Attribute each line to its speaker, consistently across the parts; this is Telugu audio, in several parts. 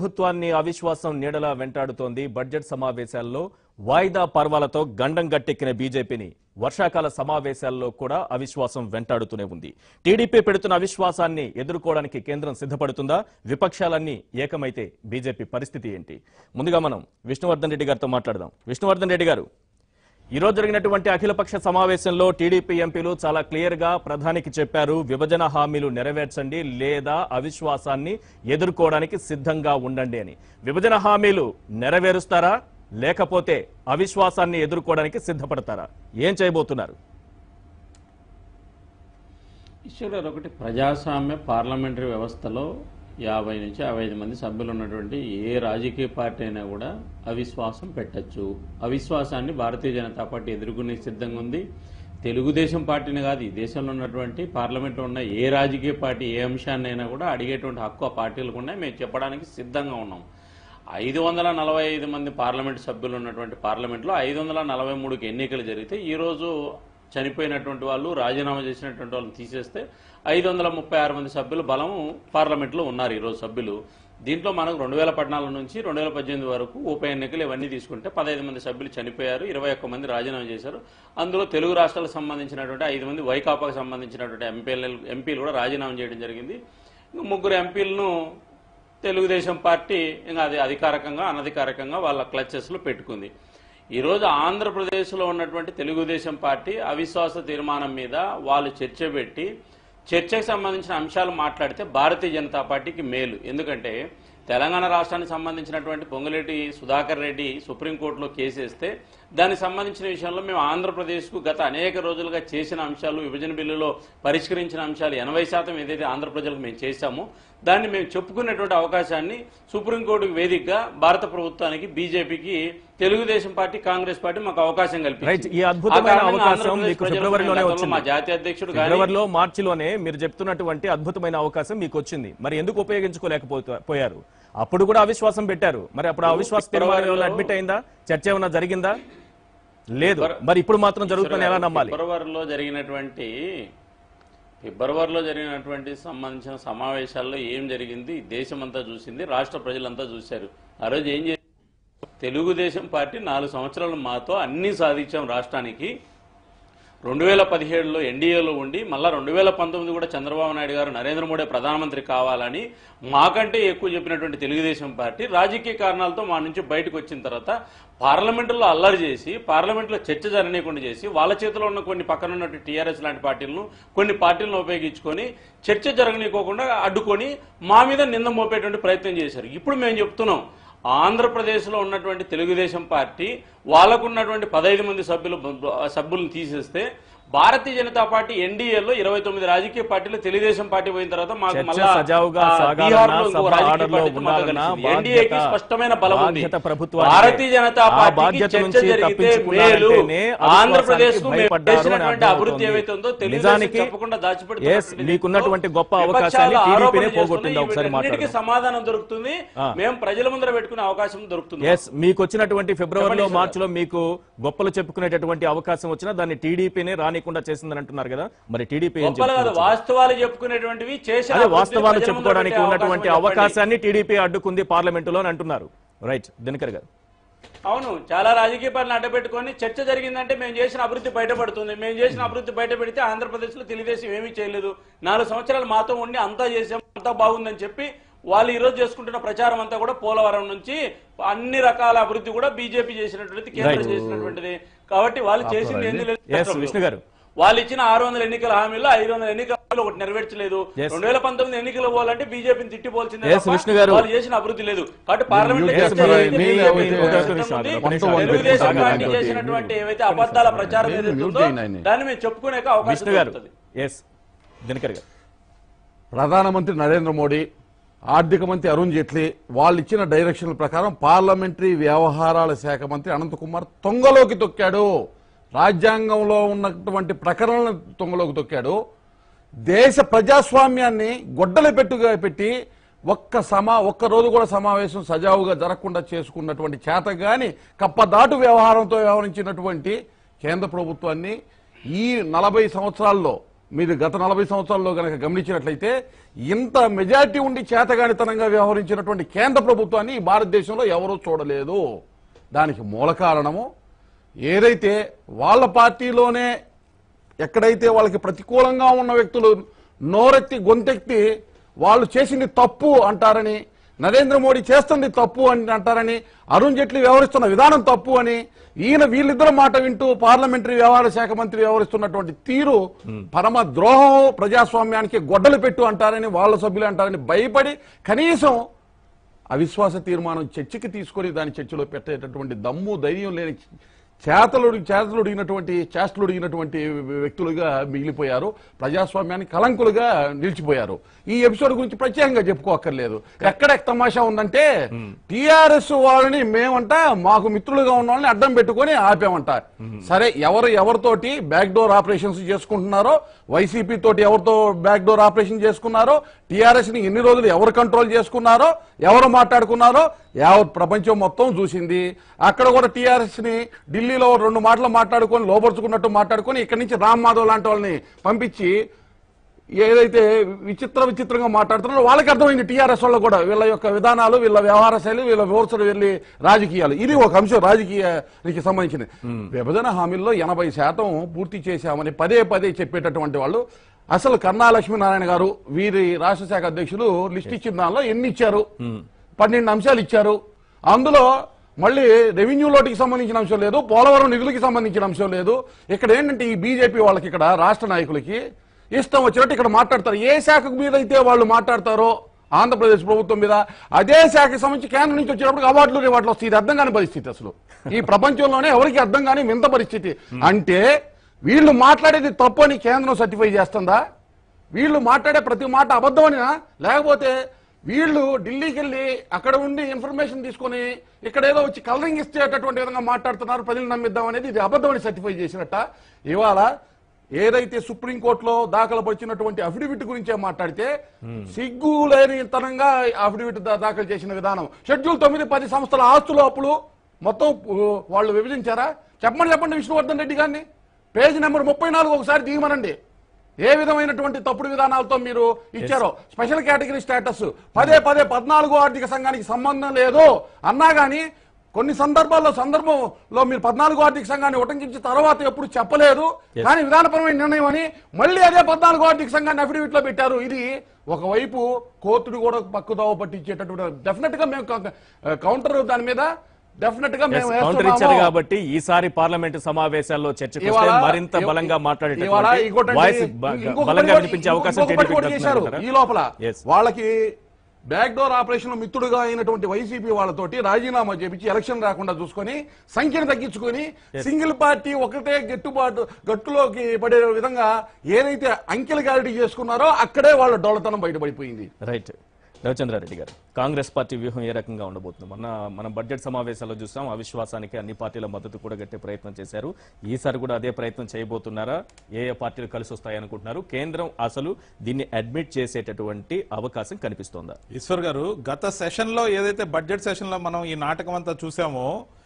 Speaker 1: ప్రభుత్వాన్ని అవిశ్వాసం నీడలా వెంటాడుతోంది బడ్జెట్ సమావేశాల్లో వాయిదా పర్వాలతో గండం గట్టెక్కిన బీజేపీని వర్షాకాల సమావేశాల్లో కూడా అవిశ్వాసం వెంటాడుతూనే ఉంది టీడీపీ పెడుతున్న అవిశ్వాసాన్ని ఎదుర్కోవడానికి కేంద్రం సిద్ధపడుతుందా విపక్షాలన్నీ ఏకమైతే బీజేపీ పరిస్థితి ఏంటి ముందుగా మనం విష్ణువర్ధన్ రెడ్డి గారితో మాట్లాడదాం విష్ణువర్ధన్ రెడ్డి గారు ఈ రోజు జరిగినటువంటి అఖిలపక్ష సమావేశంలో టీడీపీ ఎంపీలు చాలా క్లియర్ గా ప్రధానికి చెప్పారు విభజన హామీలు నెరవేర్చండి లేదా అవిశ్వాసాన్ని ఎదుర్కోవడానికి సిద్ధంగా ఉండండి అని విభజన హామీలు నెరవేరుస్తారా లేకపోతే అవిశ్వాసాన్ని ఎదుర్కోవడానికి సిద్ధపడతారా ఏం చేయబోతున్నారు
Speaker 2: ఈశ్వర్ ఒకటి ప్రజాస్వామ్య పార్లమెంటరీ వ్యవస్థలో యాభై నుంచి యాభై ఐదు మంది సభ్యులు ఉన్నటువంటి ఏ రాజకీయ పార్టీ అయినా కూడా అవిశ్వాసం పెట్టచ్చు అవిశ్వాసాన్ని భారతీయ జనతా పార్టీ ఎదుర్కొనే సిద్ధంగా ఉంది తెలుగుదేశం పార్టీని కాదు ఈ దేశంలో ఉన్నటువంటి పార్లమెంట్లో ఉన్న ఏ రాజకీయ పార్టీ ఏ అంశాన్నైనా కూడా అడిగేటువంటి హక్కు ఆ పార్టీలకు ఉన్నాయి మేము చెప్పడానికి సిద్ధంగా ఉన్నాం ఐదు వందల నలభై ఐదు మంది పార్లమెంట్ సభ్యులు ఉన్నటువంటి పార్లమెంట్లో ఐదు వందల నలభై మూడుకి ఎన్నికలు జరిగితే ఈరోజు చనిపోయినటువంటి వాళ్ళు రాజీనామా చేసినటువంటి వాళ్ళని తీసేస్తే ఐదు వందల ముప్పై ఆరు మంది సభ్యులు బలము పార్లమెంట్లో ఉన్నారు ఈరోజు సభ్యులు దీంట్లో మనకు రెండు వేల పద్నాలుగు నుంచి రెండు వేల పద్దెనిమిది వరకు ఉప ఎన్నికలు ఇవన్నీ తీసుకుంటే పదహైదు మంది సభ్యులు చనిపోయారు ఇరవై ఒక్క మంది రాజీనామా చేశారు అందులో తెలుగు రాష్ట్రాలకు సంబంధించినటువంటి ఐదు మంది వైకాపాకు సంబంధించినటువంటి ఎంపీలు ఎంపీలు కూడా రాజీనామా చేయడం జరిగింది ఇంకా ముగ్గురు ఎంపీలను తెలుగుదేశం పార్టీ ఇంకా అది అధికారికంగా అనధికారికంగా వాళ్ళ క్లచెస్లో పెట్టుకుంది ఈరోజు ఆంధ్రప్రదేశ్లో ఉన్నటువంటి తెలుగుదేశం పార్టీ అవిశ్వాస తీర్మానం మీద వాళ్ళు చర్చ పెట్టి చర్చకు సంబంధించిన అంశాలు మాట్లాడితే భారతీయ జనతా పార్టీకి మేలు ఎందుకంటే తెలంగాణ రాష్ట్రానికి సంబంధించినటువంటి పొంగులేటి సుధాకర్ రెడ్డి సుప్రీంకోర్టులో కేసు వేస్తే దానికి సంబంధించిన విషయంలో మేము ఆంధ్రప్రదేశ్కు గత అనేక రోజులుగా చేసిన అంశాలు విభజన బిల్లులో పరిష్కరించిన అంశాలు ఎనభై శాతం ఏదైతే ఆంధ్ర ప్రజలకు మేము చేశామో దాన్ని మేము చెప్పుకునేటువంటి అవకాశాన్ని సుప్రీంకోర్టుకు వేదికగా భారత ప్రభుత్వానికి బీజేపీకి తెలుగుదేశం పార్టీ కాంగ్రెస్ పార్టీ మాకు అవకాశం
Speaker 1: రైట్
Speaker 2: కల్పించింది
Speaker 1: ఈ అద్భుతమైన
Speaker 2: ఆ కారణంగా
Speaker 1: అవకాశం
Speaker 2: ఆంధ్రప్రదేశ్
Speaker 1: మీకు
Speaker 2: ప్రజలకు
Speaker 1: ఫిబ్రవరిలోనే
Speaker 2: గతంలో
Speaker 1: వచ్చింది
Speaker 2: మా జాతీయ అధ్యక్షుడు కానీ
Speaker 1: ఫిబ్రవరిలో మార్చిలోనే మీరు చెప్తున్నటువంటి అద్భుతమైన అవకాశం మీకు వచ్చింది మరి ఎందుకు ఉపయోగించుకోలేకపోయారు అప్పుడు కూడా అవిశ్వాసం పెట్టారు మరి అప్పుడు ఆ అవిశ్వాస తీర్మానం ఏమైనా అడ్మిట్ అయిందా చర్చ ఏమైనా జరిగిందా లేదు మరి ఇప్పుడు మాత్రం జరుగుతుందని ఎలా నమ్మాలి
Speaker 2: ఫిబ్రవరిలో జరిగినటువంటి ఫిబ్రవరిలో జరిగినటువంటి సంబంధించిన సమావేశాల్లో ఏం జరిగింది దేశమంతా చూసింది రాష్ట్ర ప్రజలంతా చూశారు ఆ రోజు ఏం చేసి తెలుగుదేశం పార్టీ నాలుగు సంవత్సరాలు మాతో అన్ని సాధించాం రాష్ట్రానికి రెండు వేల పదిహేడులో ఎన్డీఏలో ఉండి మళ్ళా రెండు వేల పంతొమ్మిది కూడా చంద్రబాబు నాయుడు గారు నరేంద్ర మోడీ ప్రధానమంత్రి కావాలని మాకంటే ఎక్కువ చెప్పినటువంటి తెలుగుదేశం పార్టీ రాజకీయ కారణాలతో మా నుంచి బయటకు వచ్చిన తర్వాత పార్లమెంటులో అల్లరి చేసి పార్లమెంట్లో చర్చ జరగనీయకుండా చేసి వాళ్ళ చేతిలో ఉన్న కొన్ని పక్కన ఉన్నటువంటి టీఆర్ఎస్ లాంటి పార్టీలను కొన్ని పార్టీలను ఉపయోగించుకొని చర్చ జరగనీయకోకుండా అడ్డుకొని మా మీద నింద మోపేటువంటి ప్రయత్నం చేశారు ఇప్పుడు మేము చెప్తున్నాం ఆంధ్రప్రదేశ్లో ఉన్నటువంటి తెలుగుదేశం పార్టీ వాళ్ళకున్నటువంటి పదహైదు మంది సభ్యులు సభ్యులను తీసేస్తే భారతీయ జనతా పార్టీ ఎన్డీఏలో ఇరవై తొమ్మిది రాజకీయ పార్టీలు తెలుగుదేశం పార్టీ పోయిన తర్వాత మాకు
Speaker 1: చర్చ
Speaker 2: మళ్ళా
Speaker 1: సజావుగా
Speaker 2: ఆ,
Speaker 1: సాగాలన్నా,
Speaker 2: బీహార్లో ఇంకో
Speaker 1: సభ
Speaker 2: రాజకీయ
Speaker 1: ఆర్డర్లో
Speaker 2: పార్టీతో మాకు
Speaker 1: ఉండాలన్నా
Speaker 2: కలిసింది. ఎన్డీఏకి
Speaker 1: బాధ్యత-
Speaker 2: స్పష్టమైన బలం ఉంది
Speaker 1: బాధ్యత ప్రభుత్వానిదే.
Speaker 2: భారతీయ జనతా
Speaker 1: ఆ
Speaker 2: పార్టీకి
Speaker 1: బాధ్యత
Speaker 2: చర్చ
Speaker 1: నుంచి
Speaker 2: జరిగితే మేలు
Speaker 1: తప్పించుకున్నారంటేనే
Speaker 2: ఆంధ్రప్రదేశ్ కు
Speaker 1: అవిశ్వాసానికి
Speaker 2: మేము
Speaker 1: భయపడ్డారు అని
Speaker 2: చేసినటువంటి అభివృద్ధి
Speaker 1: అర్థమవుతోంది.
Speaker 2: ఏవైతే ఉందో తెలుగుదేశం
Speaker 1: నిజానికి
Speaker 2: చెప్పకుండా
Speaker 1: yes,
Speaker 2: దాచిపెడుతున్నటువంటి
Speaker 1: మీకున్నటువంటి గొప్ప
Speaker 2: విపక్షాలు
Speaker 1: అవకాశాన్ని
Speaker 2: ఆరోపణలు
Speaker 1: టీడీపీనే
Speaker 2: చేస్తున్నాయి.
Speaker 1: పోగొట్టింది ఒకసారి
Speaker 2: వీటన్నిటికీ
Speaker 1: మాట్లాడదాం
Speaker 2: సమాధానం దొరుకుతుంది
Speaker 1: ఆ.
Speaker 2: మేము ప్రజల ముందర పెట్టుకునే అవకాశం దొరుకుతుంది
Speaker 1: ఎస్ మీకు వచ్చినటువంటి ఫిబ్రవరిలో
Speaker 2: చెప్పండి,
Speaker 1: మార్చిలో మీకు గొప్పలు చెప్పుకునేటటువంటి అవకాశం వచ్చినా దాన్ని టీడీపీనే రానికుండా చేసిందని అంటున్నారు కదా మరి టీడీపీ ఏం
Speaker 2: గొప్పలు కాదు
Speaker 1: చెప్తుంది
Speaker 2: వాస్తవాలు చెప్పుకునేటువంటివి చేసిన
Speaker 1: అదే
Speaker 2: అభివృద్ధిని
Speaker 1: వాస్తవాలు
Speaker 2: ప్రజల ముందర
Speaker 1: చెప్పుకోవడానికి
Speaker 2: పెట్టే
Speaker 1: ఉన్నటువంటి
Speaker 2: అవకాశం చెప్పండి.
Speaker 1: అవకాశాన్ని టీడీపీ అడ్డుకుంది పార్లమెంటులో అని అంటున్నారు రైట్ దినకర్ గారు
Speaker 2: అవును చాలా రాజకీయ పార్టీలు అడ్డపెట్టుకొని చర్చ జరిగిందంటే మేము చేసిన అభివృద్ధి బయటపడుతుంది మేము చేసిన అభివృద్ధి బయటపెడితే ఆంధ్రప్రదేశ్ లో తెలుగుదేశం ఏమీ చేయలేదు నాలుగు సంవత్సరాలు మాతో ఉండి అంతా చేసాం అంతా బాగుందని చెప్పి వాళ్ళు ఈ రోజు చేసుకుంటున్న ప్రచారం అంతా కూడా పోలవరం నుంచి అన్ని రకాల అభివృద్ధి కూడా బీజేపీ చేసినటువంటిది కేంద్రం
Speaker 1: Right.
Speaker 2: చేసినటువంటిది కాబట్టి వాళ్ళు చేసింది ఏంది లేదు
Speaker 1: ఎస్ విష్ణు గారు
Speaker 2: వాళ్ళు ఇచ్చిన ఆరు వందల ఎన్నికల హామీలో ఐదు వందల ఎన్నికల హామీలో ఒకటి నెరవేర్చలేదు
Speaker 1: Yes.
Speaker 2: రెండు వేల పంతొమ్మిది ఎన్నికలు పోవాలంటే బీజేపీని తిట్టిపోవాల్సిందే
Speaker 1: Yes,
Speaker 2: తప్ప
Speaker 1: విష్ణు గారు.
Speaker 2: వాళ్ళు చేసిన అభివృద్ధి లేదు కాబట్టి పార్లమెంట్
Speaker 3: Yes,
Speaker 2: చర్చ
Speaker 3: మరి
Speaker 2: జరిగితే
Speaker 3: మీరు
Speaker 2: BJP
Speaker 3: ఏవైతే-
Speaker 2: ఒక
Speaker 1: ఒక నిమిషం
Speaker 2: సిస్టమ్ ఉంది.
Speaker 1: ఆగండి, ఒక నిమిషం ఆగండి.
Speaker 2: తెలుగుదేశం
Speaker 1: ఆగండి,
Speaker 2: పార్టీ
Speaker 1: ఆగండి.
Speaker 2: చేసినటువంటి ఏవైతే అబద్ధాల ప్రచారం
Speaker 3: మీరు
Speaker 2: ఏదైతే
Speaker 3: మ్యూట్
Speaker 2: ఉందో
Speaker 3: చేయండి ఆయన్ని.
Speaker 2: దాన్ని మేము చెప్పుకునే అవకాశం
Speaker 1: విష్ణు గారు
Speaker 2: దొరుకుతుంది.
Speaker 1: ఎస్ దినకర్ గారు
Speaker 3: ప్రధానమంత్రి నరేంద్ర మోడీ ఆర్థిక మంత్రి అరుణ్ జైట్లీ వాళ్ళు ఇచ్చిన డైరెక్షన్ల ప్రకారం పార్లమెంటరీ వ్యవహారాల శాఖ మంత్రి అనంతకుమార్ తొంగలోకి తొక్కాడు రాజ్యాంగంలో ఉన్నటువంటి ప్రకరణలను తొంగలోకి తొక్కాడు దేశ ప్రజాస్వామ్యాన్ని గొడ్డలి పెట్టుగా పెట్టి ఒక్క సమా ఒక్క రోజు కూడా సమావేశం సజావుగా జరగకుండా చేసుకున్నటువంటి చేతగాని కప్పదాటు వ్యవహారంతో వ్యవహరించినటువంటి కేంద్ర ప్రభుత్వాన్ని ఈ నలభై సంవత్సరాల్లో మీరు గత నలభై సంవత్సరాల్లో కనుక గమనించినట్లయితే ఇంత మెజారిటీ ఉండి చేతగానితనంగా వ్యవహరించినటువంటి కేంద్ర ప్రభుత్వాన్ని ఈ భారతదేశంలో ఎవరూ చూడలేదు దానికి మూల కారణము ఏదైతే వాళ్ళ పార్టీలోనే ఎక్కడైతే వాళ్ళకి ప్రతికూలంగా ఉన్న వ్యక్తులు నోరెత్తి గొంతెత్తి వాళ్ళు చేసింది తప్పు అంటారని నరేంద్ర మోడీ చేస్తుంది తప్పు అని అంటారని అరుణ్ జైట్లీ వ్యవహరిస్తున్న విధానం తప్పు అని ఈయన వీళ్ళిద్దరు మాట వింటూ పార్లమెంటరీ వ్యవహార శాఖ మంత్రి వ్యవహరిస్తున్నటువంటి తీరు పరమ ద్రోహం ప్రజాస్వామ్యానికి గొడ్డలు పెట్టు అంటారని వాళ్ళ సభ్యులు అంటారని భయపడి కనీసం అవిశ్వాస తీర్మానం చర్చకి తీసుకొని దాని చర్చలో పెట్టేటటువంటి దమ్ము ధైర్యం లేని చేతలు చేతలు ఉడిగినటువంటి చేష్టలు ఉడిగినటువంటి వ్యక్తులుగా మిగిలిపోయారు ప్రజాస్వామ్యానికి కలంకులుగా నిలిచిపోయారు ఈ ఎపిసోడ్ గురించి ప్రత్యేకంగా చెప్పుకోక్కర్లేదు ఎక్కడ తమాషా ఉందంటే టిఆర్ఎస్ వాళ్ళని మేమంట మాకు మిత్రులుగా ఉన్న వాళ్ళని అడ్డం పెట్టుకొని ఆపామంట సరే ఎవరు ఎవరితోటి బ్యాక్ డోర్ ఆపరేషన్స్ చేసుకుంటున్నారో వైసీపీ తోటి ఎవరితో బ్యాక్ డోర్ ఆపరేషన్ చేసుకున్నారో టిఆర్ఎస్ ని ఎన్ని రోజులు ఎవరు కంట్రోల్ చేసుకున్నారో ఎవరు మాట్లాడుకున్నారో యావత్ ప్రపంచం మొత్తం చూసింది అక్కడ కూడా టీఆర్ఎస్ ని ఢిల్లీలో రెండు మాటలు మాట్లాడుకొని లోపరుచుకున్నట్టు మాట్లాడుకొని ఇక్కడి నుంచి రామ్ మాధవ్ లాంటి వాళ్ళని పంపించి ఏదైతే విచిత్ర విచిత్రంగా మాట్లాడుతున్నారో వాళ్ళకి అర్థమైంది టీఆర్ఎస్ వాళ్ళు కూడా వీళ్ళ యొక్క విధానాలు వీళ్ళ వ్యవహార శైలి వీళ్ళ విమర్శలు వెళ్ళి రాజకీయాలు ఇది ఒక అంశం రాజకీయానికి సంబంధించింది విభజన హామీల్లో ఎనభై శాతం పూర్తి చేశామని పదే పదే చెప్పేటటువంటి వాళ్ళు అసలు కన్నా లక్ష్మీనారాయణ గారు వీరి రాష్ట్ర శాఖ అధ్యక్షులు లిస్ట్ ఇచ్చిన దానిలో ఎన్ని ఇచ్చారు పన్నెండు అంశాలు ఇచ్చారు అందులో మళ్ళీ రెవెన్యూ లోటుకి సంబంధించిన అంశం లేదు పోలవరం నిధులకి సంబంధించిన అంశం లేదు ఇక్కడ ఏంటంటే ఈ బీజేపీ వాళ్ళకి ఇక్కడ రాష్ట్ర నాయకులకి ఇష్టం వచ్చినట్టు ఇక్కడ మాట్లాడతారు ఏ శాఖ మీద అయితే వాళ్ళు మాట్లాడతారో ఆంధ్రప్రదేశ్ ప్రభుత్వం మీద అదే శాఖకి సంబంధించి కేంద్రం నుంచి వచ్చేటప్పుడు అవార్డులు రివార్డులు వస్తాయి ఇది అర్థం కాని పరిస్థితి అసలు ఈ ప్రపంచంలోనే ఎవరికి అర్థం కాని వింత పరిస్థితి అంటే వీళ్ళు మాట్లాడేది తప్పు అని కేంద్రం సర్టిఫై చేస్తుందా వీళ్ళు మాట్లాడే ప్రతి మాట అబద్ధమనినా లేకపోతే వీళ్ళు ఢిల్లీకి వెళ్ళి అక్కడ ఉండి ఇన్ఫర్మేషన్ తీసుకొని ఇక్కడ ఏదో వచ్చి కలరింగ్ ఇచ్చేటటువంటి విధంగా మాట్లాడుతున్నారు ప్రజలు నమ్మిద్దాం అనేది ఇది అబద్ధమని సర్టిఫై చేసినట్ట ఇవాళ ఏదైతే సుప్రీంకోర్టులో దాఖలు వచ్చినటువంటి అఫిడవిట్ గురించే మాట్లాడితే సిగ్గు లేని తనంగా అఫిడవిట్ దా- దాఖలు చేసిన విధానం షెడ్యూల్ తొమ్మిది పది సంస్థల ఆస్తులు అప్పులు మొత్తం ఉ, వాళ్ళు విభజించారా చెప్పమని చెప్పండి విష్ణువర్ధన్ రెడ్డి గారిని పేజ్ నెంబర్ ముప్పై నాలుగు ఒకసారి దిగమనండి ఏ విధమైనటువంటి తప్పుడు విధానాలతో మీరు ఇచ్చారో స్పెషల్ కేటగిరీ స్టేటస్ పదే పదే పద్నాలుగో ఆర్థిక సంఘానికి సంబంధం లేదు అన్నా గానీ కొన్ని సందర్భాల్లో సందర్భంలో మీరు పద్నాలుగో ఆర్థిక సంఘాన్ని ఉటంకించిన తర్వాత ఎప్పుడు చెప్పలేదు కానీ విధానపరమైన నిర్ణయం అని మళ్ళీ అదే పద్నాలుగో ఆర్థిక సంఘాన్ని అఫిడవిట్ లో పెట్టారు ఇది ఒకవైపు కోర్టుని కూడా పక్కుదోవ పట్టించేటటువంటి డెఫినెట్ గా మేము కౌంటర్ దాని మీద డెఫినెట్ గా మేము
Speaker 1: కౌంటర్ ఇచ్చారు
Speaker 3: వేస్తున్నాము.
Speaker 1: కాబట్టి ఈసారి పార్లమెంటు సమావేశాల్లో చర్చకు వస్తే
Speaker 3: ఇవాళ-
Speaker 1: మరింత బలంగా
Speaker 3: ఇవాళ
Speaker 1: మాట్లాడేటటువంటి
Speaker 3: ఇంకోటండి,
Speaker 1: వాయిస్ బ-
Speaker 3: ఇంకొక
Speaker 1: బలంగా
Speaker 3: పని కూడా-
Speaker 1: వినిపించే అవకాశం
Speaker 3: ఇంకొక పని కూడా
Speaker 1: టీడీపీ
Speaker 3: చేశారు ఈ లోపల
Speaker 1: Yes.
Speaker 3: వాళ్ళకి బ్యాక్ డోర్ ఆపరేషన్ మిత్రుడుగా అయినటువంటి వైసీపీ వాళ్ళతోటి రాజీనామా చేపించి ఎలక్షన్ రాకుండా చూసుకొని సంఖ్యను తగ్గించుకొని సింగిల్ పార్టీ ఒకటే గట్టుబాటు గట్టులోకి పడే విధంగా ఏదైతే అంకెలు గారిటీ చేసుకున్నారో అక్కడే వాళ్ళ డొల్లతనం బయటపడిపోయింది
Speaker 1: రైట్ రవిచంద్రారెడ్డి గారు కాంగ్రెస్ పార్టీ వ్యూహం ఏ రకంగా ఉండబోతుంది మొన్న మనం బడ్జెట్ సమావేశాల్లో చూసాం అవిశ్వాసానికి అన్ని పార్టీల మద్దతు కూడా గట్టే ప్రయత్నం చేశారు ఈసారి కూడా అదే ప్రయత్నం చేయబోతున్నారా ఏ ఏ పార్టీలు కలిసి వస్తాయనుకుంటున్నారు కేంద్రం అసలు దీన్ని అడ్మిట్ చేసేటటువంటి అవకాశం కనిపిస్తోందా
Speaker 4: ఈశ్వర్ గారు గత సెషన్ లో ఏదైతే బడ్జెట్ సెషన్ లో మనం ఈ నాటకం అంతా చూసామో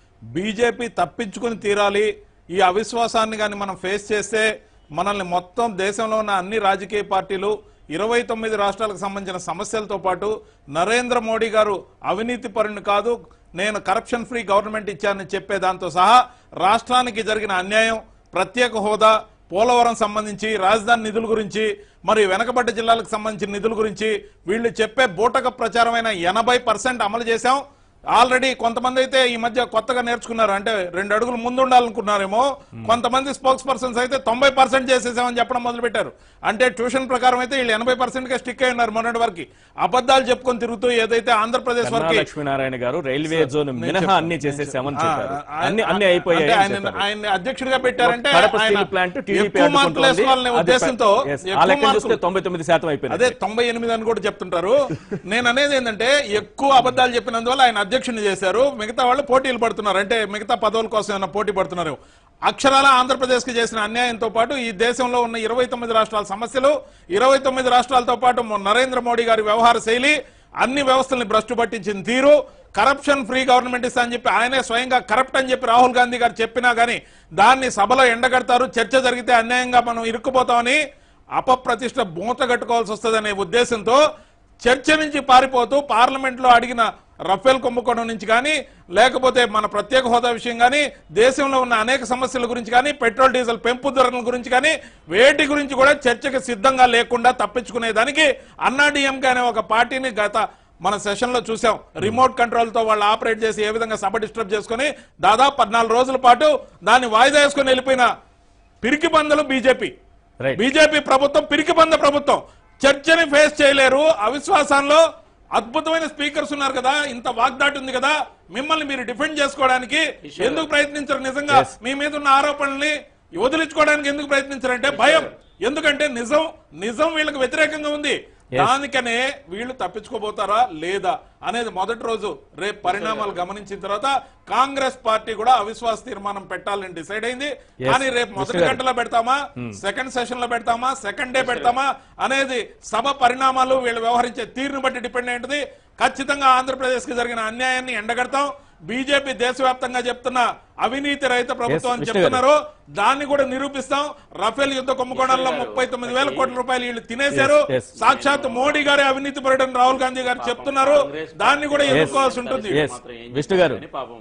Speaker 4: బీజేపీ తప్పించుకుని తీరాలి ఈ అవిశ్వాసాన్ని కానీ మనం ఫేస్ చేస్తే మనల్ని మొత్తం దేశంలో ఉన్న అన్ని రాజకీయ పార్టీలు ఇరవై తొమ్మిది రాష్ట్రాలకు సంబంధించిన సమస్యలతో పాటు నరేంద్ర మోడీ గారు అవినీతి పరుని కాదు నేను కరప్షన్ ఫ్రీ గవర్నమెంట్ ఇచ్చానని చెప్పే దాంతో సహా రాష్ట్రానికి జరిగిన అన్యాయం ప్రత్యేక హోదా పోలవరం సంబంధించి రాజధాని నిధుల గురించి మరి వెనకబడ్డ జిల్లాలకు సంబంధించిన నిధుల గురించి వీళ్ళు చెప్పే బూటక ప్రచారమైన ఎనభై పర్సెంట్ అమలు చేశాం ఆల్రెడీ కొంతమంది అయితే ఈ మధ్య కొత్తగా నేర్చుకున్నారు అంటే రెండు అడుగులు ముందు ఉండాలనుకున్నారేమో కొంతమంది స్పోక్స్ పర్సన్స్ అయితే తొంభై పర్సెంట్ చేసేసామని చెప్పడం మొదలు పెట్టారు అంటే ట్యూషన్ ప్రకారం అయితే వీళ్ళు ఎనభై పర్సెంట్ గా స్టిక్ అయి ఉన్నారు మొన్నటి వరకు అబద్ధాలు చెప్పుకొని తిరుగుతూ ఏదైతే ఆంధ్రప్రదేశ్
Speaker 1: కన్నా
Speaker 4: వరకు
Speaker 1: లక్ష్మీనారాయణ గారు రైల్వే జోన్
Speaker 4: నేను
Speaker 1: మినహా
Speaker 4: చెప్తాను.
Speaker 1: అన్ని చేసేసామని
Speaker 4: ఆ,
Speaker 1: చెప్పారు
Speaker 4: ఆ,
Speaker 1: అన్ని
Speaker 4: ఆ,
Speaker 1: అన్ని అయిపోయాయి
Speaker 4: అంటే
Speaker 1: అని
Speaker 4: ఆయన
Speaker 1: చెప్పారు.
Speaker 4: ఆయన అధ్యక్షుడిగా పెట్టారంటే
Speaker 1: కడప
Speaker 4: ఆయన
Speaker 1: స్టీల్ ప్లాంట్ టీడీపీ
Speaker 4: ఎక్కువ మార్కులు
Speaker 1: అడ్డుకుంటోంది.
Speaker 4: వేసుకోవాలనే
Speaker 1: అది
Speaker 4: ఉద్దేశంతో
Speaker 1: yes, ఆ
Speaker 4: ఎక్కువ
Speaker 1: లెక్క చూస్తే
Speaker 4: మార్కులు
Speaker 1: తొంభై తొమ్మిది శాతం అయిపోయింది
Speaker 4: అదే తొంభై ఎనిమిది అని కూడా చెప్తుంటారు నేను అనేది ఏంటంటే ఎక్కువ అబద్ధాలు చెప్పినందువల్ల ఆయన అధ్యక్షుని చేశారు మిగతా వాళ్ళు పోటీలు పడుతున్నారు అంటే మిగతా పదవుల కోసం ఏమైనా పోటీ పడుతున్నారు అక్షరాల ఆంధ్రప్రదేశ్ కి చేసిన అన్యాయంతో పాటు ఈ దేశంలో ఉన్న ఇరవై తొమ్మిది రాష్ట్రాల సమస్యలు ఇరవై తొమ్మిది రాష్ట్రాలతో పాటు మొ- నరేంద్ర మోడీ గారి వ్యవహార శైలి అన్ని వ్యవస్థల్ని భ్రష్టు పట్టించిన తీరు కరప్షన్ ఫ్రీ గవర్నమెంట్ ఇస్తా అని చెప్పి ఆయనే స్వయంగా కరప్ట్ అని చెప్పి రాహుల్ గాంధీ గారు చెప్పినా గానీ దాన్ని సభలో ఎండగడతారు చర్చ జరిగితే అన్యాయంగా మనం ఇరుక్కుపోతామని అపప్రతిష్ట మూత కట్టుకోవాల్సి వస్తుందనే ఉద్దేశంతో చర్చ నుంచి పారిపోతూ పార్లమెంట్ లో అడిగిన రఫేల్ కుంభకోణం నుంచి కానీ లేకపోతే మన ప్రత్యేక హోదా విషయం కానీ దేశంలో ఉన్న అనేక సమస్యల గురించి కానీ పెట్రోల్ డీజిల్ పెంపు ధరల గురించి కానీ వేటి గురించి కూడా చర్చకు సిద్ధంగా లేకుండా తప్పించుకునేదానికి అన్నా డిఎంకే అనే ఒక పార్టీని గత మన సెషన్ లో చూసాం రిమోట్ కంట్రోల్ తో వాళ్ళు ఆపరేట్ చేసి ఏ విధంగా సభ డిస్టర్బ్ చేసుకుని దాదాపు పద్నాలుగు రోజుల పాటు దాన్ని వాయిదా వేసుకుని వెళ్ళిపోయిన పిరికి బందలు బీజేపీ
Speaker 1: Right.
Speaker 4: బీజేపీ ప్రభుత్వం పిరికి బంద ప్రభుత్వం చర్చని ఫేస్ చేయలేరు అవిశ్వాసంలో అద్భుతమైన స్పీకర్స్ ఉన్నారు కదా ఇంత వాగ్దాటి ఉంది కదా మిమ్మల్ని మీరు డిఫెండ్ చేసుకోవడానికి ఎందుకు ప్రయత్నించరు నిజంగా
Speaker 1: Yes.
Speaker 4: మీ మీద ఉన్న ఆరోపణల్ని వదిలించుకోవడానికి ఎందుకు ప్రయత్నించారంటే భయం ఎందుకంటే నిజం నిజం వీళ్ళకి వ్యతిరేకంగా ఉంది
Speaker 1: Yes.
Speaker 4: దానికనే వీళ్ళు తప్పించుకోబోతారా లేదా అనేది మొదటి రోజు రేపు పరిణామాలు గమనించిన తర్వాత కాంగ్రెస్ పార్టీ కూడా అవిశ్వాస తీర్మానం పెట్టాలని డిసైడ్ అయింది
Speaker 1: Yes.
Speaker 4: కానీ రేపు
Speaker 1: Mr.
Speaker 4: మొదటి
Speaker 1: గారు.
Speaker 4: గంటలో పెడతామా సెకండ్ సెషన్ లో పెడతామా సెకండ్ డే పెడతామా అనేది సభ పరిణామాలు వీళ్ళు వ్యవహరించే తీరును బట్టి డిపెండ్ అయి ఉంటుంది ఖచ్చితంగా ఆంధ్రప్రదేశ్ కి జరిగిన అన్యాయాన్ని ఎండగడతాం బీజేపీ దేశవ్యాప్తంగా చెప్తున్న అవినీతి రహిత ప్రభుత్వం అని
Speaker 1: Mr. గారు.
Speaker 4: చెప్తున్నారు దాన్ని కూడా నిరూపిస్తాం రఫేల్ యుద్ధ కుంభకోణంలో
Speaker 2: గారు.
Speaker 4: ముప్పై తొమ్మిది వేల కోట్ల రూపాయలు వీళ్ళు తినేశారు
Speaker 1: Yes, yes.
Speaker 4: సాక్షాత్ మోడీ గారి అవినీతి పరుడని రాహుల్ గాంధీ గారు చెప్తున్నారు
Speaker 2: కాంగ్రెస్
Speaker 4: దాన్ని కూడా
Speaker 2: పార్టీ
Speaker 4: ఎదుర్కోవాల్సి ఉంటుంది
Speaker 1: Yes.
Speaker 2: మాత్రం ఏం
Speaker 1: విష్ణు గారు.
Speaker 2: చేస్తారని పాపం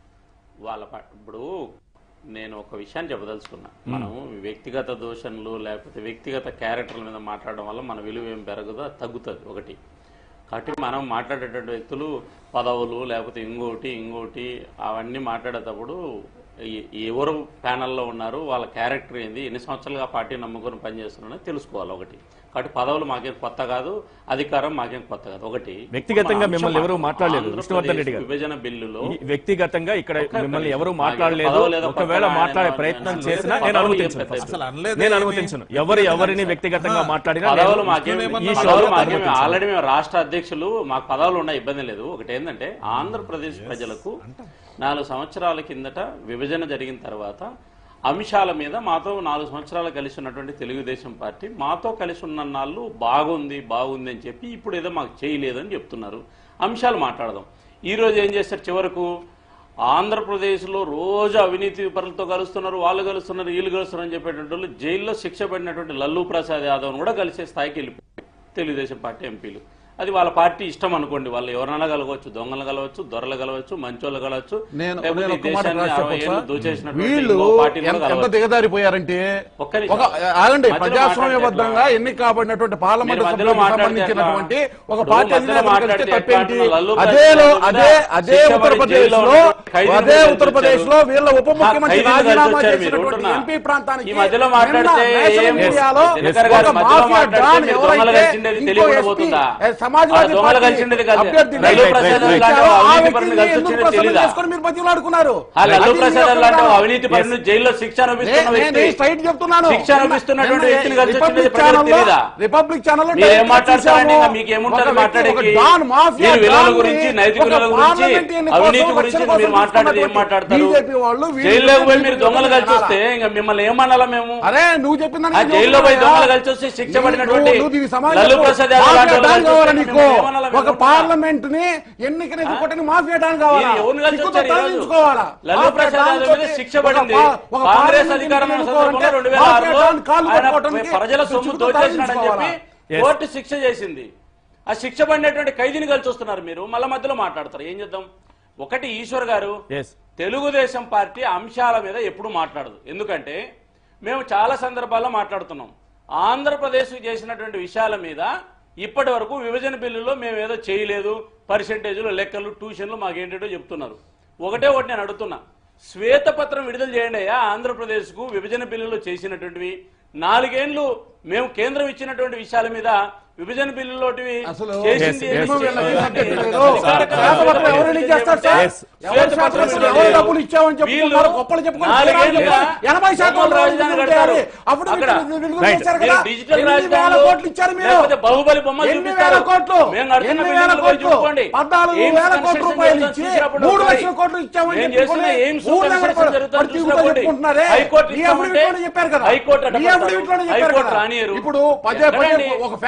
Speaker 2: వాళ్ళ ప- ఇప్పుడు నేను ఒక విషయాన్ని చెప్పదలుచుకున్నా మనం వ్యక్తిగత దోషణలు లేకపోతే వ్యక్తిగత క్యారెక్టర్ల మీద మాట్లాడడం వల్ల మన విలువ ఏం పెరగదు అది తగ్గుతుంది ఒకటి కాబట్టి మనం మాట్లాడేటువంటి వ్యక్తులు పదవులు లేకపోతే ఇంకోటి ఇంకోటి అవన్నీ మాట్లాడేటప్పుడు ఎ- ఎవరు ప్యానల్లో ఉన్నారు వాళ్ళ క్యారెక్టర్ ఏంది ఎన్ని సంవత్సరాలుగా ఆ పార్టీ నమ్ముకొని పనిచేస్తున్నారో తెలుసుకోవాలి ఒకటి కాబట్టి పదవులు మాకేం కొత్త కాదు అధికారం మాకేం కొత్త కాదు ఒకటి
Speaker 1: వ్యక్తిగతంగా
Speaker 2: మన
Speaker 1: మిమ్మల్ని
Speaker 2: అంశం
Speaker 1: ఎవరూ మాట్లాడలేదు
Speaker 2: ఆంధ్రప్రదేశ్
Speaker 1: విష్ణువర్ధన్ రెడ్డి గారు.
Speaker 2: విభజన బిల్లులో
Speaker 1: ఈ వ్యక్తిగతంగా ఇక్కడ
Speaker 2: ఒక్క
Speaker 1: మిమ్మల్ని
Speaker 2: నిమిషం.
Speaker 1: ఎవరు
Speaker 2: నాకు
Speaker 1: మాట్లాడలేదు
Speaker 2: పదవి లేదా
Speaker 1: ఒకవేళ
Speaker 2: పక్కన
Speaker 1: మాట్లాడే
Speaker 2: ఆయన
Speaker 1: ప్రయత్నం
Speaker 2: ఆయన
Speaker 1: చేసినా
Speaker 2: పదవి
Speaker 1: నేను
Speaker 2: ఏం
Speaker 1: అనుమతించను
Speaker 2: పెద్ద
Speaker 4: అసలు అనలేదు
Speaker 1: నేను
Speaker 4: ఏమీ.
Speaker 1: అనుమతించను ఎవరు ఎవరిని వ్యక్తిగతంగా మాట్లాడినా
Speaker 2: పదవులు
Speaker 1: నేను
Speaker 2: మాకేమి
Speaker 4: విష్ణునేమన్నా
Speaker 1: ఈ
Speaker 2: పదవులు
Speaker 1: షోలో
Speaker 2: మాకేమి
Speaker 1: అనుమతించను.
Speaker 2: ఆల్రెడీ మేము రాష్ట్ర అధ్యక్షులు మాకు పదవులు ఉన్న ఇబ్బంది లేదు ఒకటి ఏంటంటే ఆంధ్రప్రదేశ్ ప్రజలకు నాలుగు సంవత్సరాల కిందట విభజన జరిగిన తర్వాత అంశాల మీద మాతో నాలుగు సంవత్సరాలు కలిసి ఉన్నటువంటి తెలుగుదేశం పార్టీ మాతో కలిసి ఉన్న నాళ్ళు బాగుంది బాగుంది అని చెప్పి ఇప్పుడు ఏదో మాకు చేయలేదని చెప్తున్నారు అంశాలు మాట్లాడదాం ఈ రోజు ఏం చేస్తారు చివరకు ఆంధ్రప్రదేశ్లో రోజు అవినీతి పరులతో కలుస్తున్నారు వాళ్ళు కలుస్తున్నారు వీళ్ళు కలుస్తున్నారు అని చెప్పేటువంటి వాళ్ళు జైల్లో శిక్ష పడినటువంటి లల్లు ప్రసాద్ యాదవ్ను కూడా కలిసే స్థాయికి వెళ్ళిపోయారు తెలుగుదేశం పార్టీ ఎంపీలు అది వాళ్ళ పార్టీ ఇష్టం అనుకోండి వాళ్ళు ఎవరైనా కలవచ్చు దొంగలు కలవచ్చు దొరలు కలవచ్చు మంచోళ్ళు కలవచ్చు
Speaker 3: నేను
Speaker 2: లేకపోతే
Speaker 3: నేను
Speaker 2: ఈ
Speaker 3: ఒక్క మాట
Speaker 2: దేశాన్ని
Speaker 3: రాసి
Speaker 2: అరవై
Speaker 3: చెప్పొచ్చా?
Speaker 2: ఏళ్ళు దోచేసినటువంటి
Speaker 3: వీళ్ళు
Speaker 2: ఇంకో పార్టీలు కూడా
Speaker 3: ఎంత ఎంత
Speaker 2: కలవచ్చు.
Speaker 3: దిగజారిపోయారంటే
Speaker 2: ఒక్క నిమిషం.
Speaker 3: ఒక ఆగండి
Speaker 2: మధ్యలో
Speaker 3: ప్రజాస్వామ్యబద్ధంగా
Speaker 2: మాట్లాడితే
Speaker 3: ఎన్నిక కాబడినటువంటి పార్లమెంట్
Speaker 2: మీరు మధ్యలో
Speaker 3: సభ్యులకు
Speaker 2: మాట్లాడితే
Speaker 3: సంబంధించినటువంటి
Speaker 2: ఎట్లా?
Speaker 3: ఒక
Speaker 2: ఇప్పుడు
Speaker 3: పార్టీ
Speaker 2: మధ్యలో
Speaker 3: అధినేత
Speaker 2: మాట్లాడితే
Speaker 3: కలిస్తే తప్పేంటి
Speaker 2: ఎట్లా? లల్లు
Speaker 3: అదే
Speaker 2: ప్రసాద్
Speaker 3: అదే అదే
Speaker 2: శిక్ష పడి
Speaker 3: ఉత్తరప్రదేశ్
Speaker 2: జైల్లో
Speaker 3: లో
Speaker 2: ఉన్నటువంటి ఖైదీలు
Speaker 3: అదే
Speaker 2: కలిసి
Speaker 3: ఉత్తరప్రదేశ్ లో
Speaker 2: వచ్చారు.
Speaker 3: వీళ్ళ ఉప ముఖ్యమంత్రి
Speaker 2: ఖైదీలు కలిసి
Speaker 3: రాజీనామా
Speaker 2: వచ్చారు మీరు
Speaker 3: చేసినటువంటి
Speaker 2: ఉంటున్నా.
Speaker 3: ఎంపీ ప్రాంతానికి
Speaker 2: ఈ మధ్యలో మాట్లాడితే
Speaker 3: నిన్న నేషనల్
Speaker 2: ఏం-
Speaker 3: మీడియాలో
Speaker 2: దినకర్ గారు
Speaker 3: ఒక
Speaker 2: మధ్యలో
Speaker 3: మాఫియా
Speaker 2: మాట్లాడితే
Speaker 3: డాన్
Speaker 2: మీరు దొంగలు
Speaker 3: ఎవరైతే
Speaker 2: కలిసిండేది
Speaker 3: ఇంకో
Speaker 2: తెలియకుండా
Speaker 3: ఎస్పీ,
Speaker 2: పోతుందా?
Speaker 3: ఏ, సమాజ్వాదీ
Speaker 2: ఆ దొంగలు
Speaker 3: పార్టీ
Speaker 2: కలిసిండేది కాదు.
Speaker 3: అభ్యర్థిని
Speaker 1: లల్లు ప్రసాద్
Speaker 3: ప్రశ్నించారో,
Speaker 2: లాంటి
Speaker 3: ఆ
Speaker 2: అవినీతి
Speaker 3: వ్యక్తిని
Speaker 2: పరుని కలిసి
Speaker 3: ఎందుకు
Speaker 2: వచ్చిందో
Speaker 3: ప్రశ్న
Speaker 2: తెలీదా?
Speaker 3: చేసుకొని మీరు బతిలాడుకున్నారు
Speaker 2: ఆ లల్లు
Speaker 3: అది మీ
Speaker 2: ప్రసాద్
Speaker 3: యొక్క
Speaker 2: లాంటి
Speaker 3: విధానం.
Speaker 2: అవినీతి పరుని జైల్లో శిక్ష అనుభవిస్తున్న
Speaker 3: నే-
Speaker 2: వ్యక్తి
Speaker 3: నేను స్ట్రైట్ చెప్తున్నాను
Speaker 2: శిక్ష అనుభవిస్తున్నటువంటి
Speaker 3: నిన్న
Speaker 2: వ్యక్తిని కలిసి
Speaker 3: రిపబ్లిక్
Speaker 2: వచ్చినది ప్రజలకు
Speaker 3: ఛానల్లో-
Speaker 2: తెలీదా?
Speaker 3: రిపబ్లిక్ ఛానల్లో
Speaker 2: మీరు ఏం
Speaker 3: డైరెక్ట్గా
Speaker 2: మాట్లాడతారండి
Speaker 3: చూశాము.
Speaker 2: ఇంకా మీకు ఏముంటుంది
Speaker 3: ఒక వ్యక్తి,
Speaker 2: మాట్లాడేకి?
Speaker 3: ఒక డాన్ మాఫియా
Speaker 2: మీరు విలువల
Speaker 3: డాన్ని
Speaker 2: గురించి, నైతిక
Speaker 3: ఒక
Speaker 2: విలువల గురించి,
Speaker 3: పార్లమెంట్ ఎన్నికల
Speaker 2: అవినీతి
Speaker 3: కోసం
Speaker 2: గురించి
Speaker 3: రక్షణ
Speaker 2: మీరు
Speaker 3: కోసం
Speaker 2: మాట్లాడేది ఏం
Speaker 3: తీసుకున్నటువంటి
Speaker 2: మాట్లాడతారు
Speaker 3: బీజేపీ వాళ్ళు వీళ్ళు
Speaker 2: జైల్లోకి పోయి మీరు
Speaker 3: వీళ్ళు
Speaker 2: దొంగలు కలిసి
Speaker 3: వినాలా?
Speaker 2: వస్తే ఇంకా మిమ్మల్ని ఏమనాలా మేము
Speaker 3: అరే నువ్వు చెప్పిన
Speaker 2: ఆ జైల్లో పోయి దొంగలు కలిసి వస్తే శిక్ష పడినటువంటి లల్లు ప్రసాద్ యాదవ్ లాంటి వాళ్ళు కలిసి వస్తే
Speaker 3: నీకు
Speaker 2: మిమ్మల్ని ఏమనాలా మేము
Speaker 3: ఒక
Speaker 2: ఉంటున్నా?
Speaker 3: పార్లమెంట్ ని ఎన్నికని ఎదుర్కొట్టని మాఫియా డాన్ కావాలా
Speaker 2: మీరు ఎవరిని కలిసి
Speaker 3: సిగ్గుతో
Speaker 2: వచ్చారు ఈరోజు?
Speaker 3: తలదించుకోవాలా?
Speaker 2: లల్లు
Speaker 3: మాఫియా
Speaker 2: ప్రసాద్
Speaker 3: డాన్
Speaker 2: యాదవ్ మీద
Speaker 3: తోటి
Speaker 2: శిక్ష
Speaker 3: ఒక
Speaker 2: పడింది
Speaker 3: పా- ఒక
Speaker 2: కాంగ్రెస్
Speaker 3: పార్లమెంట్
Speaker 2: అధికారం ఉన్న
Speaker 3: ఎన్నికలు
Speaker 2: సందర్భంలో రెండు వేల
Speaker 3: మాఫియా
Speaker 2: ఆరులో
Speaker 3: డాన్ కాళ్ళు
Speaker 2: ఆయన
Speaker 3: పట్టుకోవడానికి
Speaker 2: ప్రజల సొమ్ము
Speaker 3: సిగ్గుతో
Speaker 2: దోచేసినాడని చెప్పి
Speaker 3: తలదించుకోవాలా?
Speaker 1: Yes.
Speaker 2: కోర్టు శిక్ష చేసింది ఆ శిక్ష పడినటువంటి ఖైదీని కలిసి వస్తున్నారు మీరు మళ్ళీ మధ్యలో మాట్లాడతారు ఏం చేద్దాం ఒకటి ఈశ్వర్ గారు
Speaker 1: ఎస్
Speaker 2: తెలుగుదేశం పార్టీ అంశాల మీద ఎప్పుడు మాట్లాడదు ఎందుకంటే మేము చాలా సందర్భాల్లో మాట్లాడుతున్నాం ఆంధ్రప్రదేశ్ చేసినటువంటి విషయాల మీద ఇప్పటి వరకు విభజన బిల్లులో మేము ఏదో చేయలేదు పర్సెంటేజ్లు లెక్కలు ట్యూషన్లు మాకేంటో చెప్తున్నారు ఒకటే ఒకటి నేను అడుగుతున్నా శ్వేతపత్రం విడుదల చేయండి అయ్యా ఆంధ్రప్రదేశ్కు విభజన బిల్లులో చేసినటువంటివి నాలుగేళ్లు మేము కేంద్రం ఇచ్చినటువంటి విషయాల మీద విభజన బిల్లులోటివి
Speaker 3: అసలు
Speaker 2: చేసింది
Speaker 1: Yes,
Speaker 2: ఏమి
Speaker 1: yes,
Speaker 3: వీళ్ళకి
Speaker 2: చేయలేదు.
Speaker 3: తగ్గట్లేదు.
Speaker 2: అధికారిక
Speaker 3: శ్వేతపత్రం ఎవరు రిలీజ్ చేస్తారు సార్?
Speaker 1: Yes.
Speaker 3: ఎవరు శ్వేతపత్రం ఎవరు డబ్బులు ఇచ్చామని చెప్పుకున్నారు గొప్పలు చెప్పుకుని
Speaker 2: నాలుగేళ్లుగా
Speaker 3: ఎనభై శాతం
Speaker 2: దొంగల రాజధాని
Speaker 3: విడుదల
Speaker 2: కడతారు.
Speaker 3: చేయాలి. అప్పుడు
Speaker 2: అక్కడ
Speaker 3: విడుదల విడుదల
Speaker 1: Right.
Speaker 3: చేశారు
Speaker 2: మీరు
Speaker 3: కదా
Speaker 2: డిజిటల్
Speaker 3: ఎన్ని వేల
Speaker 2: రాజధానిలో
Speaker 3: కోట్లు ఇచ్చారు మీరు
Speaker 2: లేకపోతే బాహుబలి బొమ్మలు
Speaker 3: ఎన్ని
Speaker 2: చూపిస్తారు.
Speaker 3: వేల కోట్లు
Speaker 2: మేము కడుతున్న
Speaker 3: ఎన్ని
Speaker 2: బిల్డింగ్లు
Speaker 3: వేల
Speaker 2: పోయి
Speaker 3: కోట్లు
Speaker 2: చూసుకోండి.
Speaker 3: పద్నాలుగు
Speaker 2: ఎయిమ్స్
Speaker 3: వేల కోట్ల
Speaker 2: కన్స్ట్రక్షన్
Speaker 3: రూపాయలు
Speaker 2: చేస్తాం,
Speaker 3: ఇచ్చి
Speaker 2: చూసినప్పుడు
Speaker 3: మూడు
Speaker 2: ఒకసారి
Speaker 3: లక్షల కోట్లు ఇచ్చామని
Speaker 2: మేము
Speaker 3: చెప్పుకొని
Speaker 2: చేస్తున్న ఎయిమ్స్
Speaker 3: మూడు లక్షల
Speaker 2: కన్స్ట్రక్షన్
Speaker 3: కోట్లు
Speaker 2: జరుగుతుంది,
Speaker 3: ప్రతి ఊరిలో
Speaker 2: చూసుకోండి.
Speaker 3: చెప్పుకుంటున్నారే
Speaker 2: హైకోర్టు
Speaker 3: మీ
Speaker 2: ఇస్తామంటే
Speaker 3: అఫిడవిట్లోనే చెప్పారు కదా
Speaker 2: హైకోర్టు అడ్డం
Speaker 3: మీ
Speaker 2: పడతారు.
Speaker 3: అఫిడవిట్లోనే చెప్పారు
Speaker 2: హైకోర్టు
Speaker 3: కదా
Speaker 2: రానియరు.
Speaker 3: ఇప్పుడు పదే పదే
Speaker 2: ఎక్కడండి?
Speaker 3: ఒక ఫ్యాషన్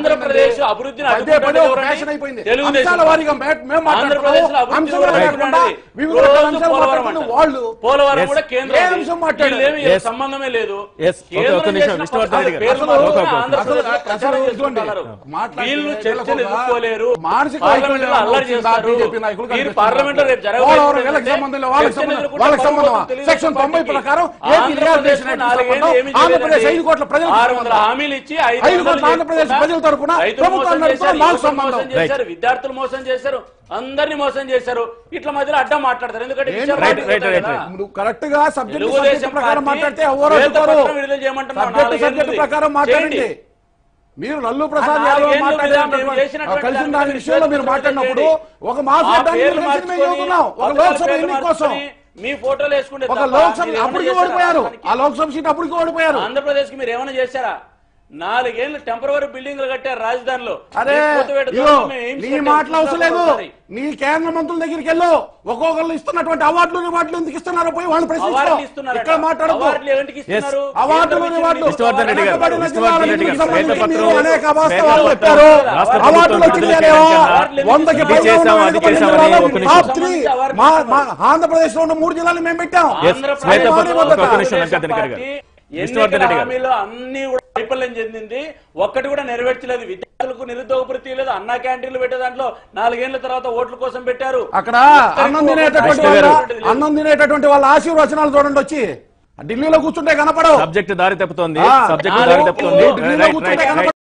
Speaker 2: ఆంధ్రప్రదేశ్ అభివృద్ధిని
Speaker 3: పదే
Speaker 2: అడ్డుకుంటున్నది
Speaker 3: పదే ఒక
Speaker 2: ఎవరండి?
Speaker 3: ఫ్యాషన్ అయిపోయింది
Speaker 2: తెలుగుదేశం
Speaker 3: అంశాల వారీగా మే- మేము
Speaker 2: ఆంధ్రప్రదేశ్లో
Speaker 3: మాట్లాడుతున్నాము
Speaker 2: అభివృద్ధి
Speaker 3: అంశాలు
Speaker 2: కూడా
Speaker 3: కాకుండా
Speaker 2: ఉన్నది.
Speaker 3: వివిధ
Speaker 2: రోజు
Speaker 3: రకాల అంశాలు
Speaker 2: పోలవరం
Speaker 3: మాట్లాడుతున్న
Speaker 2: అంటారు.
Speaker 3: వాళ్ళు
Speaker 2: పోలవరం
Speaker 1: Yes.
Speaker 2: కూడా కేంద్రం
Speaker 3: ఏ అంశం మాట్లాడారు?
Speaker 2: వీళ్ళేమి
Speaker 1: Yes.
Speaker 2: సంబంధమే లేదు
Speaker 1: Yes. Okay,
Speaker 2: కేంద్రం
Speaker 1: ఒక్క నిమిషం,
Speaker 2: చేసిన
Speaker 1: విష్ణువర్ధన్ రెడ్డి గారు.
Speaker 2: పేరు
Speaker 3: అసలు-
Speaker 2: మాత్రమే
Speaker 1: అసలు-
Speaker 2: ఆంధ్రప్రదేశ్
Speaker 3: అసలు-
Speaker 2: ప్రచారం
Speaker 3: అసలు
Speaker 2: చేసుకుంటున్నారు.
Speaker 3: మాట్లాడితే
Speaker 2: వీళ్ళు
Speaker 3: వీళ్ళకు
Speaker 2: చర్చలు
Speaker 3: ఒక
Speaker 2: ఎదుర్కోలేరు
Speaker 3: మానసిక
Speaker 2: పార్లమెంట్ లో
Speaker 3: వైకల్యం
Speaker 2: అల్లరి
Speaker 3: వచ్చిందా
Speaker 2: చేస్తారు
Speaker 3: బీజేపీ నాయకులు
Speaker 2: మీరు
Speaker 3: కనిపిస్తున్నారు.
Speaker 2: పార్లమెంట్ లో రేపు
Speaker 3: పోలవరం వీళ్ళకి సంబంధం లేదు, వాళ్ళకి సంబంధం వాళ్ళకి సంబంధం సెక్షన్ తొంభై ప్రకారం ఏపీ రియాలిటేషన్ యాక్ట్ సంబంధం ఆంధ్రప్రదేశ్ ఐదు కోట్ల ప్రజలకు
Speaker 2: ఆరు వందల
Speaker 3: సంబంధం.
Speaker 2: హామీలు ఇచ్చి ఐదు
Speaker 3: ఐదు
Speaker 2: వందలు
Speaker 3: కోట్ల ఆంధ్రప్రదేశ్
Speaker 2: చేసుకుంటా
Speaker 3: ప్రజల తరపున
Speaker 2: రైతులు
Speaker 3: ప్రభుత్వాన్ని
Speaker 2: మోసం
Speaker 3: నడుపుతున్న
Speaker 2: చేశారు,
Speaker 3: మాకు
Speaker 2: యువకులు
Speaker 3: సంబంధం.
Speaker 2: మోసం చేశారు విద్యార్థులు మోసం చేశారు అందరినీ మోసం చేశారు ఇట్లా మధ్యలో అడ్డం మాట్లాడతారు ఎందుకంటే
Speaker 3: ఏంటి?
Speaker 2: విషయాలు
Speaker 1: రైట్,
Speaker 2: బయటకు
Speaker 1: రైట్,
Speaker 2: వస్తాయి
Speaker 1: రైట్,
Speaker 2: కదా.
Speaker 1: రైట్.
Speaker 3: నువ్వు కరెక్ట్ గా సబ్జెక్ట్
Speaker 2: తెలుగుదేశం
Speaker 3: ప్రకారం
Speaker 2: పార్టీ
Speaker 3: మాట్లాడితే ఎవరు
Speaker 2: శ్వేతపత్రం
Speaker 3: అడ్డుకోరు
Speaker 2: విడుదల చేయమంటున్నాం,
Speaker 3: సబ్జెక్ట్
Speaker 2: నాలుగేళ్ళు
Speaker 3: సబ్జెక్ట్
Speaker 2: ఉంది.
Speaker 3: ప్రకారం మాట్లాడండి
Speaker 2: చేయండి.
Speaker 3: మీరు లల్లు ప్రసాద్
Speaker 2: ఆ
Speaker 3: యాదవ్
Speaker 2: నాలుగేళ్ళు
Speaker 3: మాట్లాడేటటువంటి
Speaker 2: మేము చేసినటువంటి
Speaker 3: కలిసిన
Speaker 2: దాని
Speaker 3: దాని
Speaker 2: మీద
Speaker 3: విషయంలో మీరు
Speaker 2: మీరు
Speaker 3: మాట్లాడినప్పుడు
Speaker 2: చేయండి.
Speaker 3: ఒక మాఫియా
Speaker 2: ఆ
Speaker 3: దాని
Speaker 2: పేర్లు
Speaker 3: గురించి మేము
Speaker 2: మార్చుకొని,
Speaker 3: చెబుతున్నాం ఒక
Speaker 2: అవతల
Speaker 3: లోక్సభ
Speaker 2: పేర్లు
Speaker 3: ఎన్నిక కోసం
Speaker 2: మార్చుకొని, మీ ఫోటోలు వేసుకుంటే
Speaker 3: ఒక
Speaker 2: తప్ప
Speaker 3: లోక్సభ
Speaker 2: మీరు ఏమైనా
Speaker 3: అప్పటికి
Speaker 2: చేశారా
Speaker 3: ఓడిపోయారు
Speaker 2: రాష్ట్రానికి?
Speaker 3: ఆ లోక్సభ సీట్ అప్పటికి ఓడిపోయారు
Speaker 2: ఆంధ్రప్రదేశ్ కి మీరు ఏమైనా చేశారా నాలుగేళ్లు టెంపరవరీ బిల్డింగ్లు కట్టారు రాజధానిలో
Speaker 3: అరే
Speaker 2: మీ కూతువేట
Speaker 3: ఇగో
Speaker 2: దూరంలో మేము ఏం
Speaker 3: నీ
Speaker 2: కట్టాం?
Speaker 3: మాటలు అవసరం లేదు
Speaker 2: ఒకసారి.
Speaker 3: నీ కేంద్ర మంత్రుల దగ్గరికి వెళ్ళు ఒక్కొక్కరు ఇస్తున్నటువంటి అవార్డులు రివార్డులు ఎందుకు ఇస్తున్నారో పోయి వాళ్ళు ప్రశ్నించుకో
Speaker 2: అవార్డులు ఇస్తున్నారట.
Speaker 3: ఇక్కడ మాట్లాడదు
Speaker 2: అవార్డులు ఎవరికి ఇస్తున్నారు?
Speaker 3: అవార్డులు
Speaker 2: కేంద్రం
Speaker 3: రివార్డులు
Speaker 2: ఇచ్చింది
Speaker 1: విష్ణువర్ధన్ రెడ్డి గారు,
Speaker 3: వెనుకబడిన
Speaker 1: విష్ణువర్ధన్ రెడ్డి గారు,
Speaker 3: జిల్లాలకు సంబంధించి
Speaker 1: శ్వేతపత్రం,
Speaker 3: మీరు అనేక అవాస్తవాలు
Speaker 1: శ్వేతపత్రం,
Speaker 3: చెప్పారు
Speaker 1: రాష్ట్ర
Speaker 3: అవార్డులు
Speaker 1: ప్రభుత్వం
Speaker 3: వచ్చినాయేమో
Speaker 2: అవార్డులు
Speaker 3: వందకి
Speaker 2: ఎందుకు
Speaker 3: పైగా
Speaker 1: చేశాం,
Speaker 3: ఉన్న
Speaker 1: అది
Speaker 3: వెనుకబడిన
Speaker 1: చేశాం అని
Speaker 3: జిల్లాలో
Speaker 1: ఒక నిమిషం.
Speaker 3: టాప్ త్రీ
Speaker 2: అవార్డులు
Speaker 3: మా మా ఆంధ్రప్రదేశ్ లో ఉన్న మూడు జిల్లాలు మేము పెట్టాం
Speaker 1: Yes,
Speaker 2: ఆంధ్రప్రదేశ్
Speaker 1: శ్వేతపత్రం,
Speaker 3: ఒక
Speaker 1: ఒక నిమిషం,
Speaker 2: తెలుగుదేశం
Speaker 1: వెంకటరెడ్డి గారు.
Speaker 2: పార్టీ
Speaker 1: విష్ణువర్ధన్
Speaker 2: ఎన్నికల
Speaker 1: రెడ్డి గారు.
Speaker 2: హామీలో అన్ని కూడా వైఫల్యం చెందింది ఒక్కటి కూడా నెరవేర్చలేదు విద్యార్థులకు నిరుద్యోగ వృత్తి లేదు అన్నా క్యాంటీన్లు పెట్టే దాంట్లో నాలుగేళ్ల తర్వాత ఓట్ల కోసం పెట్టారు
Speaker 3: అక్కడ అన్నం తినేటటువంటి
Speaker 1: కృష్ణ గారు.
Speaker 3: వాళ్ళ అన్నం తినేటటువంటి వాళ్ళ ఆశీర్వచనాలు చూడండి వచ్చి ఢిల్లీలో కూర్చుంటే కనపడవు
Speaker 1: సబ్జెక్ట్ దారి తప్పుతోంది
Speaker 3: ఆ,
Speaker 1: సబ్జెక్ట్
Speaker 3: నాలుగు
Speaker 1: దారి తప్పుతోంది
Speaker 3: ఢిల్లీలో
Speaker 1: రైట్
Speaker 3: కూర్చుంటే
Speaker 1: రైట్
Speaker 3: కనపడవు.
Speaker 1: రైట్